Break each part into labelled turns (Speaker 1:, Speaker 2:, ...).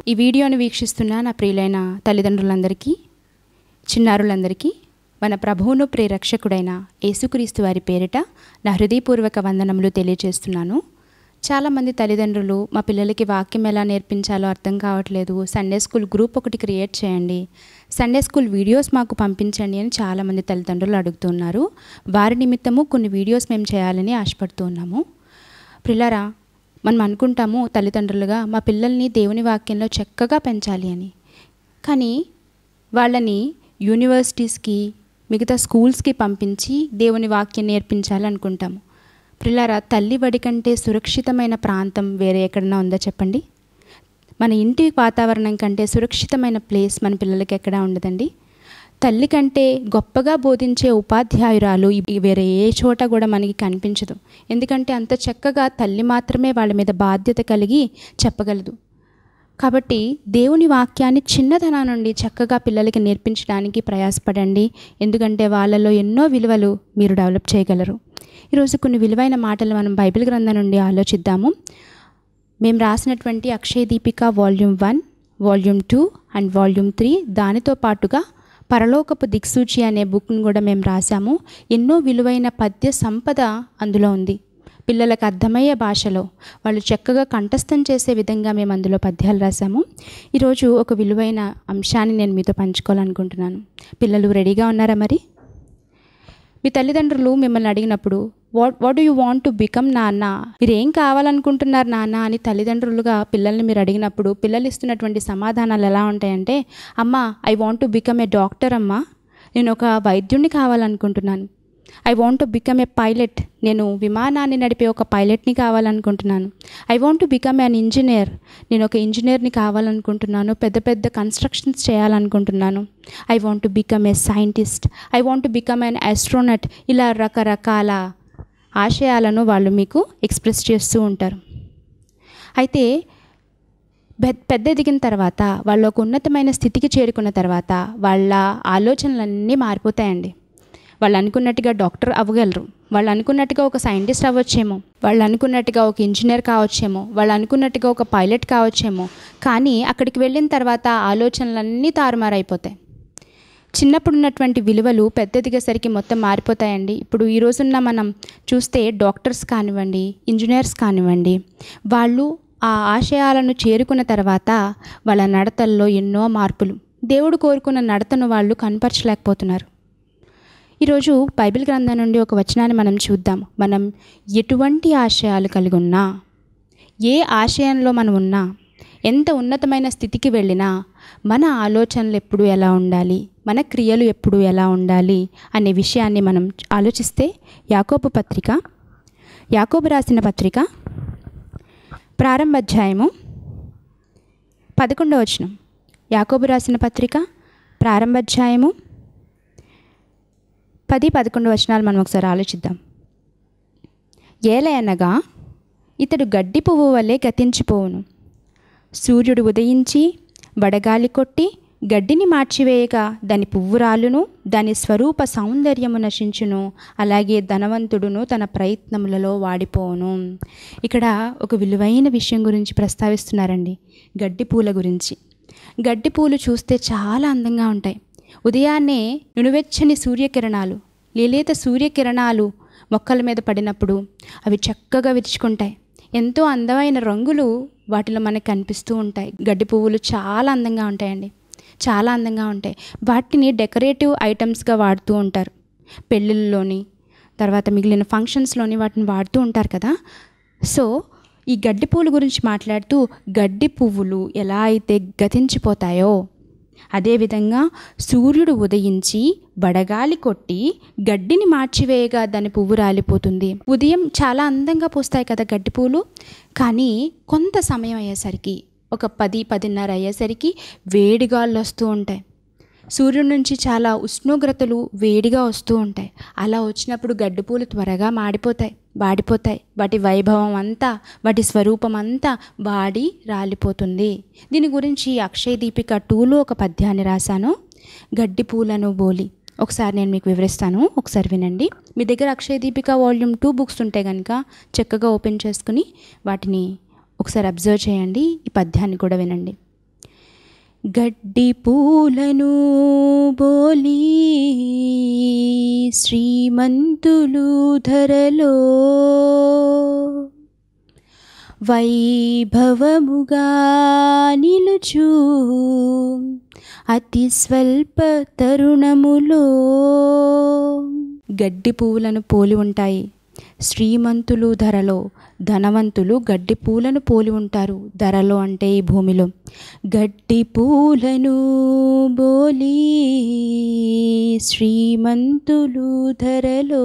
Speaker 1: ఈ వీడియోను వీక్షిస్తున్న నా ప్రియులైన తల్లిదండ్రులందరికీ చిన్నారులందరికీ మన ప్రభువును ప్రేరక్షకుడైన యేసుక్రీస్తు వారి పేరిట నా హృదయపూర్వక వందనములు తెలియజేస్తున్నాను చాలామంది తల్లిదండ్రులు మా పిల్లలకి వాక్యం ఎలా నేర్పించాలో అర్థం కావట్లేదు సండే స్కూల్ గ్రూప్ ఒకటి క్రియేట్ చేయండి సండే స్కూల్ వీడియోస్ మాకు పంపించండి అని చాలామంది తల్లిదండ్రులు అడుగుతున్నారు వారి నిమిత్తము కొన్ని వీడియోస్ మేము చేయాలని ఆశపడుతూ ఉన్నాము పిల్లరా మనం అనుకుంటాము తల్లిదండ్రులుగా మా పిల్లల్ని దేవుని వాక్యంలో చక్కగా పెంచాలి అని కానీ వాళ్ళని యూనివర్సిటీస్కి మిగతా స్కూల్స్కి పంపించి దేవుని వాక్యం నేర్పించాలనుకుంటాము పిల్లరా తల్లి బడి కంటే సురక్షితమైన ప్రాంతం వేరే ఎక్కడన్నా ఉందా చెప్పండి మన ఇంటి వాతావరణం కంటే సురక్షితమైన ప్లేస్ మన పిల్లలకి ఎక్కడా ఉండదండి తల్లి కంటే గొప్పగా బోధించే ఉపాధ్యాయురాలు ఈ- వేరే ఏ చోట కూడా మనకి కనిపించదు ఎందుకంటే అంత చక్కగా తల్లి మాత్రమే వాళ్ళ మీద బాధ్యత కలిగి చెప్పగలదు కాబట్టి దేవుని వాక్యాన్ని చిన్నతనం నుండి చక్కగా పిల్లలకి నేర్పించడానికి ప్రయాసపడండి ఎందుకంటే వాళ్ళలో ఎన్నో విలువలు మీరు డెవలప్ చేయగలరు ఈరోజు కొన్ని విలువైన మాటలు మనం బైబిల్ గ్రంథం నుండి ఆలోచిద్దాము మేము రాసినటువంటి Akshaya Deepika volume one volume two and volume three దానితో పాటుగా పరలోకపు దిక్సూచి అనే బుక్ను కూడా మేము రాసాము ఎన్నో విలువైన పద్య సంపద అందులో ఉంది పిల్లలకు అర్థమయ్యే భాషలో వాళ్ళు చక్కగా కంఠస్థం చేసే విధంగా మేము అందులో పద్యాలు రాసాము ఈరోజు ఒక విలువైన అంశాన్ని నేను మీతో పంచుకోవాలనుకుంటున్నాను పిల్లలు రెడీగా ఉన్నారా మరి మీ తల్లిదండ్రులు మిమ్మల్ని అడిగినప్పుడు what what do you want to become నాన్న మీరు ఏం కావాలనుకుంటున్నారు నాన్న అని తల్లిదండ్రులుగా పిల్లల్ని మీరు అడిగినప్పుడు పిల్లలు ఇస్తున్నటువంటి సమాధానాలు ఎలా ఉంటాయంటే అమ్మ I want to become a doctor అమ్మా నేను ఒక వైద్యుడిని కావాలనుకుంటున్నాను I want to become a pilot నేను విమానాన్ని నడిపే ఒక పైలట్ని కావాలనుకుంటున్నాను I want to become an engineer నేను ఒక ఇంజనీర్ని కావాలనుకుంటున్నాను పెద్ద పెద్ద కన్స్ట్రక్షన్స్ చేయాలనుకుంటున్నాను I want to become a scientist I want to become an astronaut ఇలా రకరకాల ఆశయాలను వాళ్ళు మీకు ఎక్స్ప్రెస్ చేస్తూ ఉంటారు అయితే పె- పెద్ద ఎదిగిన తర్వాత వాళ్ళు ఒక ఉన్నతమైన స్థితికి చేరుకున్న తర్వాత వాళ్ళ ఆలోచనలన్నీ మారిపోతాయండి వాళ్ళు అనుకున్నట్టుగా డాక్టర్ అవ్వగలరు వాళ్ళు అనుకున్నట్టుగా ఒక సైంటిస్ట్ అవ్వచ్చేమో వాళ్ళు అనుకున్నట్టుగా ఒక ఇంజనీర్ కావచ్చేమో వాళ్ళు అనుకున్నట్టుగా ఒక పైలట్ కావచ్చేమో కానీ అక్కడికి వెళ్ళిన తర్వాత ఆలోచనలన్నీ తారుమారైపోతాయి చిన్నప్పుడు ఉన్నటువంటి విలువలు పెద్ద ఎదిగేసరికి మొత్తం మారిపోతాయండి ఇప్పుడు ఈ రోజున్న మనం చూస్తే డాక్టర్స్ కానివ్వండి ఇంజనీర్స్ కానివ్వండి వాళ్ళు ఆ ఆశయాలను చేరుకున్న తర్వాత వాళ్ళ నడతల్లో ఎన్నో మార్పులు దేవుడు కోరుకున్న నడతను వాళ్ళు కనపరచలేకపోతున్నారు ఈరోజు బైబిల్ గ్రంథం నుండి ఒక వచనాన్ని మనం చూద్దాం మనం ఎటువంటి ఆశయాలు కలిగి ఉన్నా ఏ ఆశయంలో మనం ఉన్నా ఎంత ఉన్నతమైన స్థితికి వెళ్ళినా మన ఆలోచనలు ఎప్పుడు ఎలా ఉండాలి మన క్రియలు ఎప్పుడు ఎలా ఉండాలి అనే విషయాన్ని మనం ఆలోచిస్తే యాకోబు పత్రిక యాకోబు రాసిన పత్రిక ప్రారంభ అధ్యాయము పదకొండవ వచనం యాకోబు రాసిన పత్రిక ప్రారంభ అధ్యాయము పది పదకొండు వచనాలు మనం ఒకసారి ఆలోచిద్దాం ఏలయనగా ఇతడు గడ్డి పువ్వు వలె గతించిపోవును సూర్యుడు ఉదయించి వడగాలి కొట్టి గడ్డిని మార్చివేయగా దాని పువ్వు రాలును దాని స్వరూప సౌందర్యము నశించును అలాగే ధనవంతుడును తన ప్రయత్నములలో వాడిపోవును ఇక్కడ ఒక విలువైన విషయం గురించి ప్రస్తావిస్తున్నారండి గడ్డి పూల గురించి గడ్డి పూలు చూస్తే చాలా అందంగా ఉంటాయి ఉదయాన్నే నునువెచ్చని సూర్యకిరణాలు లేలేత సూర్యకిరణాలు మొక్కల మీద పడినప్పుడు అవి చక్కగా విరుచుకుంటాయి ఎంతో అందమైన రంగులు వాటిలో మనకు కనిపిస్తూ ఉంటాయి గడ్డి పువ్వులు చాలా అందంగా ఉంటాయండి చాలా అందంగా ఉంటాయి వాటిని డెకరేటివ్ ఐటమ్స్గా వాడుతూ ఉంటారు పెళ్ళిళ్ళలోని తర్వాత మిగిలిన ఫంక్షన్స్లోని వాటిని వాడుతూ ఉంటారు కదా సో ఈ గడ్డి పువ్వుల గురించి మాట్లాడుతూ గడ్డి పువ్వులు ఎలా అయితే గతించిపోతాయో అదేవిధంగా సూర్యుడు ఉదయించి వడగాలి కొట్టి గడ్డిని మార్చివేయగా దాని పువ్వు రాలిపోతుంది ఉదయం చాలా అందంగా పూస్తాయి కదా గడ్డి పూలు కానీ కొంత సమయం అయ్యేసరికి ఒక పది పదిన్నర అయ్యేసరికి వేడిగాళ్ళు వస్తూ ఉంటాయి సూర్యుడి నుంచి చాలా ఉష్ణోగ్రతలు వేడిగా వస్తూ ఉంటాయి అలా వచ్చినప్పుడు గడ్డిపూలు త్వరగా మాడిపోతాయి వాడిపోతాయి వాటి వైభవం అంతా వాటి స్వరూపం అంతా వాడి రాలిపోతుంది దీని గురించి అక్షయ దీపిక టూలో ఒక పద్యాన్ని రాశాను గడ్డి పూలను బోలి ఒకసారి నేను మీకు వివరిస్తాను ఒకసారి వినండి మీ దగ్గర Akshaya Deepika volume two books ఉంటే కనుక చక్కగా ఓపెన్ చేసుకుని వాటిని ఒకసారి అబ్జర్వ్ చేయండి ఈ పద్యాన్ని కూడా వినండి గడ్డి పూలను బోలి శ్రీమంతులు ధరలో వైభవముగా నిలుచు అతి స్వల్ప తరుణములో గడ్డి పువ్వులను పోలి ఉంటాయి శ్రీమంతులు ధరలో ధనవంతులు గడ్డి పూలను పోలి ఉంటారు ధరలో అంటే ఈ భూమిలో గడ్డి పూలను బోలి శ్రీమంతులు ధరలో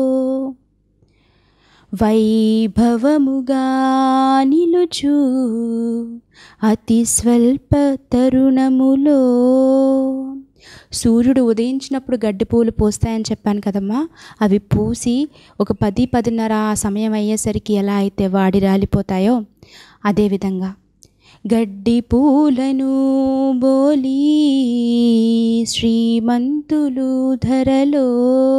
Speaker 1: వైభవముగా నిలుచు అతి స్వల్ప తరుణములో సూర్యుడు ఉదయించినప్పుడు గడ్డి పూలు పూస్తాయని చెప్పాను కదమ్మా అవి పూసి ఒక పది పదిన్నర ఆ సమయం అయ్యేసరికి ఎలా అయితే వాడి రాలిపోతాయో అదేవిధంగా గడ్డి పూలను బోలి శ్రీమంతులు ధరలో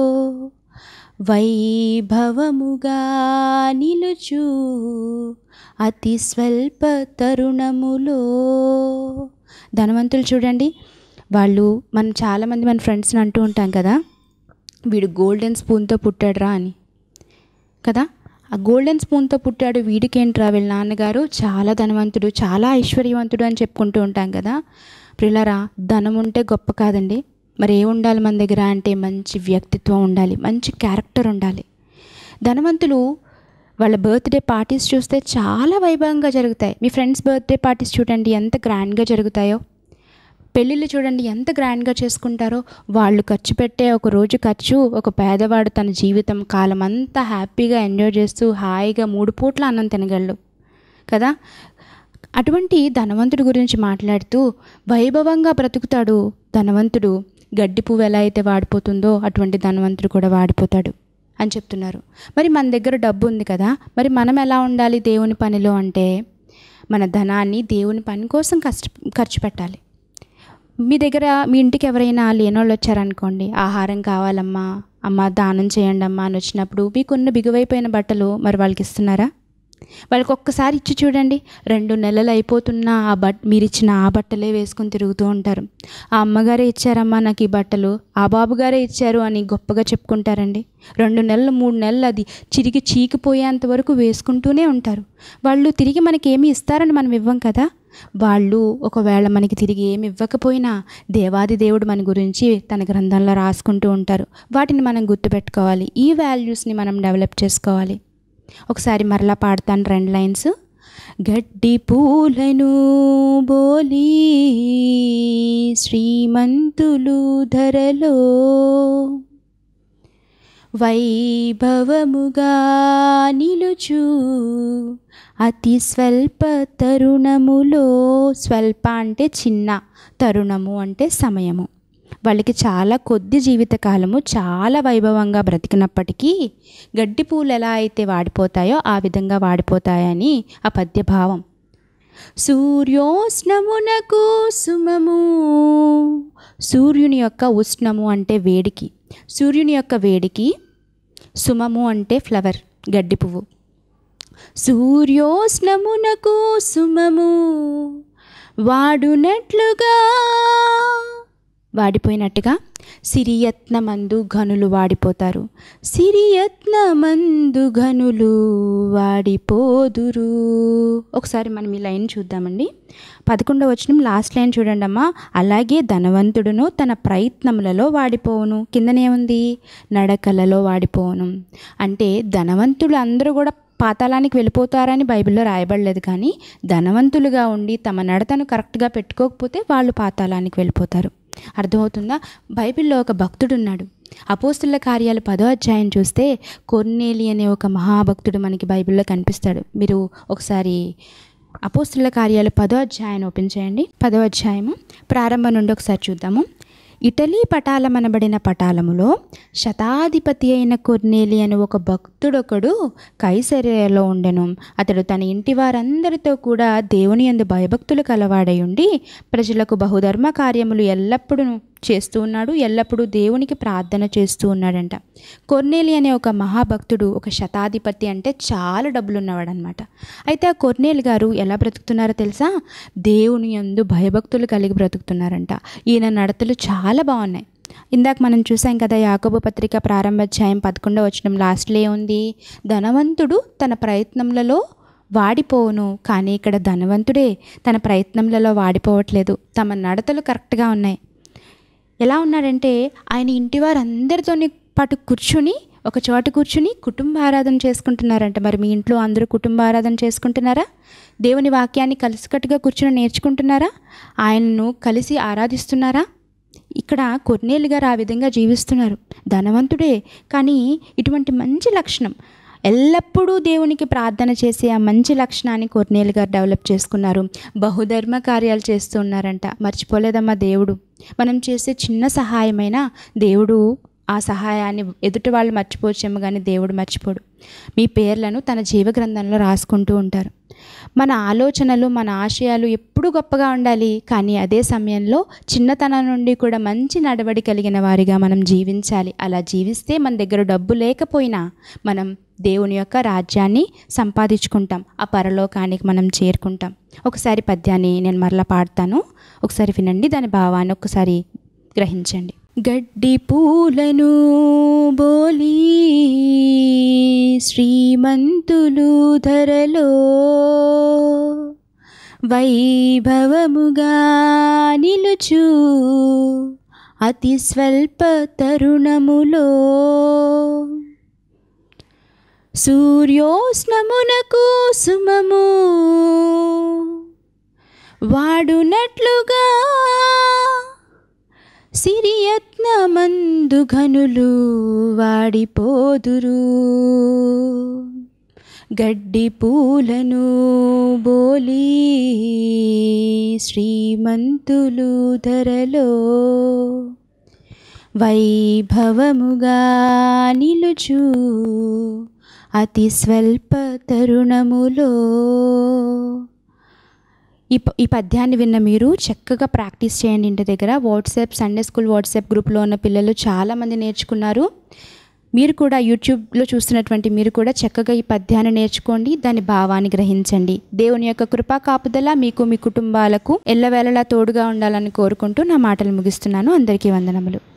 Speaker 1: వైభవముగా నిలుచు అతి స్వల్ప తరుణములో ధనవంతులు చూడండి వాళ్ళు మనం చాలామంది మన ఫ్రెండ్స్ని అంటూ ఉంటాం కదా వీడు గోల్డెన్ స్పూన్తో పుట్టాడురా అని కదా ఆ గోల్డెన్ స్పూన్తో పుట్టాడు వీడికేంట్రా వీళ్ళ నాన్నగారు చాలా ధనవంతుడు చాలా ఐశ్వర్యవంతుడు అని చెప్పుకుంటూ ఉంటాం కదా ప్రిలరా ధనం ఉంటే గొప్ప కాదండి మరి ఏ ఉండాలి మన దగ్గర అంటే మంచి వ్యక్తిత్వం ఉండాలి మంచి క్యారెక్టర్ ఉండాలి ధనవంతులు వాళ్ళ బర్త్డే పార్టీస్ చూస్తే చాలా వైభవంగా జరుగుతాయి మీ ఫ్రెండ్స్ బర్త్డే పార్టీస్ చూడండి ఎంత గ్రాండ్గా జరుగుతాయో పెళ్ళిళ్ళు చూడండి ఎంత గ్రాండ్గా చేసుకుంటారో వాళ్ళు ఖర్చు పెట్టే ఒక రోజు ఖర్చు ఒక పేదవాడు తన జీవితం కాలం అంతా హ్యాపీగా ఎంజాయ్ చేస్తూ హాయిగా మూడు పూట్ల అన్నం తినగలడు కదా అటువంటి ధనవంతుడి గురించి మాట్లాడుతూ వైభవంగా బ్రతుకుతాడు ధనవంతుడు గడ్డి పువ్వు ఎలా అయితే వాడిపోతుందో అటువంటి ధనవంతుడు కూడా వాడిపోతాడు అని చెప్తున్నారు మరి మన దగ్గర డబ్బు ఉంది కదా మరి మనం ఎలా ఉండాలి దేవుని పనిలో అంటే మన ధనాన్ని దేవుని పని కోసం కష్ట ఖర్చు పెట్టాలి మీ దగ్గర మీ ఇంటికి ఎవరైనా లేనోళ్ళు వచ్చారనుకోండి ఆహారం కావాలమ్మా అమ్మ దానం చేయండి అమ్మా అని వచ్చినప్పుడు మీకున్న బిగువైపోయిన బట్టలు మరి వాళ్ళకి ఇస్తున్నారా వాళ్ళకి ఒక్కసారి ఇచ్చి చూడండి రెండు నెలలు అయిపోతున్నా ఆ బట్ మీరు ఇచ్చిన ఆ బట్టలే వేసుకొని తిరుగుతూ ఉంటారు ఆ అమ్మగారే ఇచ్చారమ్మా నాకు ఈ బట్టలు ఆ బాబుగారే ఇచ్చారు అని గొప్పగా చెప్పుకుంటారండి రెండు నెలలు మూడు నెలలు అది చిరిగి చీకిపోయేంత వరకు వేసుకుంటూనే ఉంటారు వాళ్ళు తిరిగి మనకి ఏమి ఇస్తారని మనం ఇవ్వం కదా వాళ్ళు ఒకవేళ మనకి తిరిగి ఏమి ఇవ్వకపోయినా దేవాది దేవుడు మన గురించి తన గ్రంథంలో రాసుకుంటూ ఉంటారు వాటిని మనం గుర్తుపెట్టుకోవాలి ఈ వాల్యూస్ని మనం డెవలప్ చేసుకోవాలి ఒకసారి మరలా పాడతాను రెండు లైన్స్ గడ్డి పూలను బోలి శ్రీమంతులు ధరలో వైభవముగా నిలుచు అతి స్వల్ప తరుణములో స్వల్ప అంటే చిన్న తరుణము అంటే సమయము వాళ్ళకి చాలా కొద్ది జీవితకాలము చాలా వైభవంగా బ్రతికినప్పటికీ గడ్డి పూలు ఎలా అయితే వాడిపోతాయో ఆ విధంగా వాడిపోతాయని ఆ పద్య భావం సూర్యోష్ణమునకు సుమము సూర్యుని యొక్క ఉష్ణము అంటే వేడికి సూర్యుని యొక్క వేడికి సుమము అంటే ఫ్లవర్ గడ్డి పువ్వు సూర్యోష్ణమునకు సుమము వాడునట్లుగా వాడిపోయినట్టుగా సిరియత్నమందు ఘనులు వాడిపోతారు సిరియత్నమందు ఘనులు వాడిపోదురు ఒకసారి మనం ఈ లైన్ చూద్దామండి పదకొండవ వచనం లాస్ట్ లైన్ చూడండి అమ్మా అలాగే ధనవంతుడును తన ప్రయత్నములలో వాడిపోవును కిందనేముంది నడకలలో వాడిపోవును అంటే ధనవంతులు అందరూ కూడా పాతాళానికి వెళ్ళిపోతారని బైబిల్లో రాయబడలేదు కానీ ధనవంతులుగా ఉండి తమ నడతను కరెక్ట్గా పెట్టుకోకపోతే వాళ్ళు పాతాళానికి వెళ్ళిపోతారు అర్థమవుతుందా బైబిల్లో ఒక భక్తుడు ఉన్నాడు అపోస్తుల కార్యాలు పదో అధ్యాయం చూస్తే కొర్నేలి అనే ఒక మహాభక్తుడు మనకి బైబిల్లో కనిపిస్తాడు మీరు ఒకసారి అపోస్తుల కార్యాలు పదో అధ్యాయం ఓపెన్ చేయండి పదో అధ్యాయము ప్రారంభం నుండి ఒకసారి చూద్దాము ఇటలీ పటాలమనబడిన పటాలములో శతాధిపతి అయిన కొర్నేలి అని ఒక భక్తుడొకడు కైసరేలో ఉండెను అతడు తన ఇంటి వారందరితో కూడా దేవుని యందు భయభక్తులు కలవాడై ఉండి ప్రజలకు బహుధర్మ కార్యములు ఎల్లప్పుడూ చేస్తూ ఉన్నాడు ఎల్లప్పుడూ దేవునికి ప్రార్థన చేస్తూ ఉన్నాడంట కొర్నేలి అనే ఒక మహాభక్తుడు ఒక శతాధిపతి అంటే చాలా డబ్బులు ఉన్నవాడు అనమాట అయితే ఆ కొర్నేలి గారు ఎలా బ్రతుకుతున్నారో తెలుసా దేవుని యందు భయభక్తులు కలిగి బ్రతుకుతున్నారంట ఈయన నడతలు చాలా బాగున్నాయి ఇందాక మనం చూసాం కదా యాకబు పత్రిక ప్రారంభాధ్యాయం పదకొండవ వచనం లాస్ట్లో ఏముంది ధనవంతుడు తన ప్రయత్నములలో వాడిపోవును కానీ ఇక్కడ ధనవంతుడే తన ప్రయత్నములలో వాడిపోవట్లేదు తమ నడతలు కరెక్ట్గా ఉన్నాయి ఎలా ఉన్నాడంటే ఆయన ఇంటి వారందరితోని పాటు కూర్చుని ఒక చోట కూర్చుని కుటుంబ ఆరాధన చేసుకుంటున్నారంట మరి మీ ఇంట్లో అందరూ కుటుంబ ఆరాధన చేసుకుంటున్నారా దేవుని వాక్యాన్ని కలిసికట్టుగా కూర్చుని నేర్చుకుంటున్నారా ఆయనను కలిసి ఆరాధిస్తున్నారా ఇక్కడ కొర్నేలు గారు ఆ విధంగా జీవిస్తున్నారు ధనవంతుడే కానీ ఇటువంటి మంచి లక్షణం ఎల్లప్పుడూ దేవునికి ప్రార్థన చేసే ఆ మంచి లక్షణాన్ని కొర్నేలు గారు డెవలప్ చేసుకున్నారు బహుధర్మ కార్యాలు చేస్తూ ఉన్నారంట మర్చిపోలేదమ్మా దేవుడు మనం చేసే చిన్న సహాయమైనా దేవుడు ఆ సహాయాన్ని ఎదుటి వాళ్ళు మర్చిపోవచ్చేమో కానీ దేవుడు మర్చిపోడు మీ పేర్లను తన జీవ గ్రంథంలో రాసుకుంటూ ఉంటారు మన ఆలోచనలు మన ఆశయాలు ఎప్పుడూ గొప్పగా ఉండాలి కానీ అదే సమయంలో చిన్నతనం నుండి కూడా మంచి నడవడి కలిగిన వారిగా మనం జీవించాలి అలా జీవిస్తే మన దగ్గర డబ్బు లేకపోయినా మనం దేవుని యొక్క రాజ్యాన్ని సంపాదించుకుంటాం ఆ పరలోకానికి మనం చేరుకుంటాం ఒకసారి పద్యాన్ని నేను మరలా పాడతాను ఒకసారి వినండి దాని భావాన్ని ఒకసారి గ్రహించండి గడ్డి పూలను బోలి శ్రీమంతులు ధరలో వైభవముగా నిలుచు అతి స్వల్ప తరుణములో సూర్యోష్ణమునకు సుమము వాడునట్లుగా సిరియత్నమందు ఘనులు వాడిపోదురు గడ్డి పూలను బోలి శ్రీమంతులు ధరలో వైభవముగా నిలుచు అతి స్వల్ప తరుణములో ఈ ప- ఈ పద్యాన్ని విన్న మీరు చక్కగా ప్రాక్టీస్ చేయండి ఇంటి దగ్గర వాట్సాప్ సండే స్కూల్ వాట్సాప్ గ్రూప్లో ఉన్న పిల్లలు చాలామంది నేర్చుకున్నారు మీరు కూడా యూట్యూబ్లో చూస్తున్నటువంటి మీరు కూడా చక్కగా ఈ పద్యాన్ని నేర్చుకోండి దాని భావాన్ని గ్రహించండి దేవుని యొక్క కృపా కాపుదల మీకు మీ కుటుంబాలకు ఎల్లవేళలా తోడుగా ఉండాలని కోరుకుంటూ నా మాటలు ముగిస్తున్నాను అందరికీ వందనములు